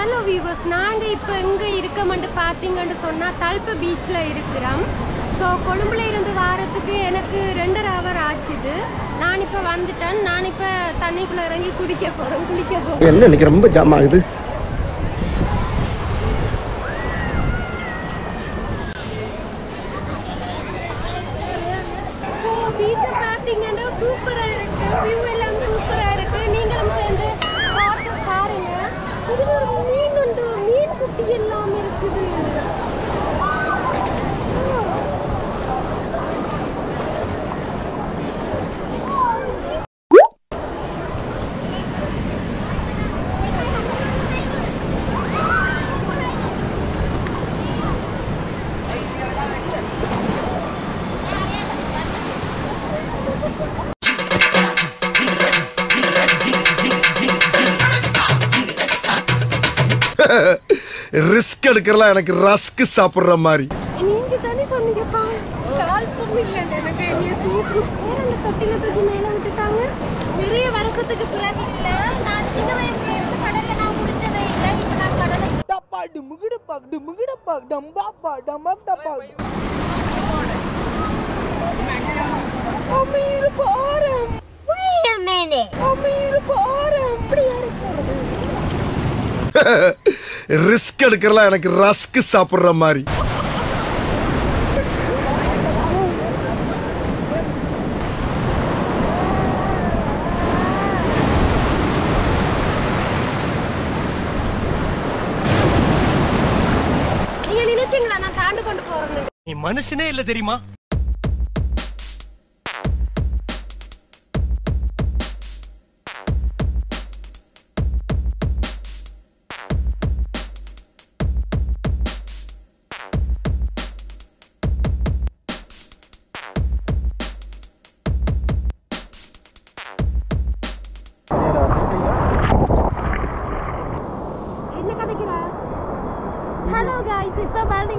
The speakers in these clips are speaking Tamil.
ஹலோ வியூவர்ஸ் நாங்கள் இப்போ எங்கே இருக்கோம்னு பார்த்தீங்கன்னு சொன்னால் தல்ப பீச்சில் இருக்கிறோம் ஸோ கொழும்புல இருந்து வாரத்துக்கு எனக்கு ரெண்டரை ஹவர் ஆச்சுது நான் இப்போ வந்துட்டேன் நான் இப்போ தண்ணிக்குள்ளே இறங்கி குதிக்க போகிறேன் குளிக்க போகிறேன் என்ன இன்னைக்கு ரொம்ப ஜாம் ஆகுது ஸோ பீச்சை பார்த்தீங்கன்னா சூப்பராக இருக்கு வியூ எல்லாம் சூப்பராக இருக்கு நீங்களும் சேர்ந்து பார்த்து பாருங்க இதுல ஒரு மீன் உண்டு மீன் குட்டி எல்லாம் இருக்குது ரிஸ்க் எடுக்கிறலாம் எனக்கு ரஸ்க் சாப்பிடுற மாதிரி நீங்க தானே சொன்னீங்கப்பா கால்பம் இல்லை எனக்கு என்னைய தூக்கு வேற அந்த தொட்டில தூக்கி மேல விட்டுட்டாங்க நிறைய வருஷத்துக்கு பிறகு இல்ல நான் சின்ன வயசுல இருந்து கடல்ல நான் முடிச்சதே இல்லை இப்ப நான் கடலை டப்பா டிமுகிடப்பாக் டிமுகிடப்பாக் டம்பாப்பா டம்பாப்டப்பாக் அமீர் பாரம் Wait a minute அமீர் பாரம் இப்படி இருக்கிறது ரிஸ்க் எடுக்கிறலாம் எனக்கு ரஸ்க் சாப்பிடுற மாதிரி நீங்க நினைச்சீங்களா நான் தாண்டு கொண்டு போறேன்னு நீ மனுஷனே இல்ல தெரியுமா என்ன கதைக்கிறா ஹலோ காய்ஸ் இப்ப பாத்தீங்க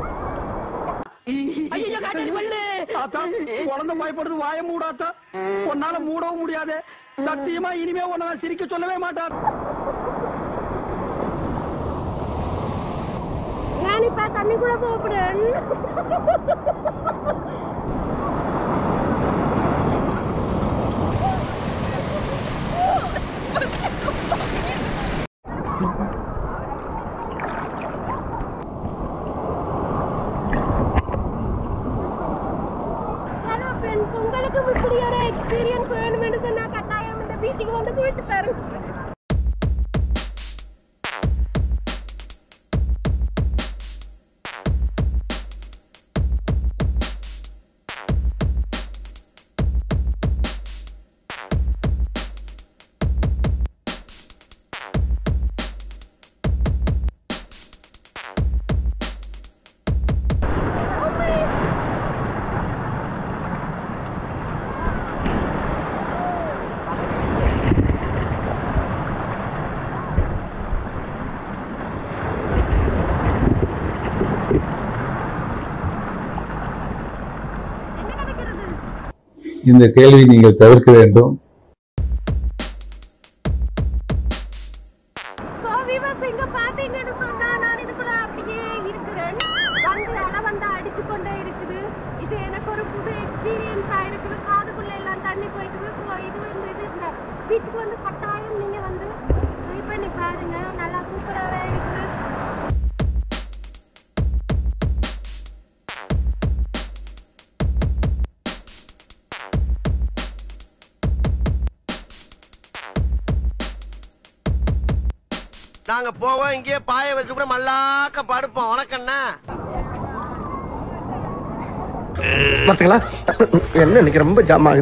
குழந்தை பயப்படுது வாய மூடாத்தா உன்னால மூடவும் முடியாது சத்தியமா இனிமே உன்னை நான் சிரிக்க சொல்லவே மாட்டார் நான் இப்ப தண்ணிக்குள்ள போகிறேன் ஹலோ ஃப்ரெண்ட்ஸ் உங்களுக்கு இப்படி ஒரு எக்ஸ்பீரியன்ஸ் வேணும்னு சொன்னா கட்டாயம் இந்த பீச்சுக்கு வந்து போயிட்டு பாருங்க என்ன நடக்கிறது இந்த கேள்வி நீங்கள் தவிர்க்க வேண்டும் So, viewers, இங்க பாத்தீங்கன்னு சொன்னா நான் இதுக்குள்ள அப்படியே இருக்கிறேன். வந்து அலை வந்து அடிச்சு கொண்டே இருக்குது. இது எனக்கு ஒரு புது experience ஆ இருக்குது. காதுக்குள்ள எல்லாம் தண்ணி போயிட்டுது. So, இது வந்து இது இந்த beach க்கு வந்து கட்டாயம் நீங்க வந்து try பண்ணி பாருங்க. நல்லா சூப்பராவே இருக்குது. நாங்க போவோம் இங்கேயே பாய வச்சு கூட மல்லாக்க படுப்போம் உனக்கண்ணா பார்த்தீங்களா என்ன இன்னைக்கு ரொம்ப ஜாம் ஆகுது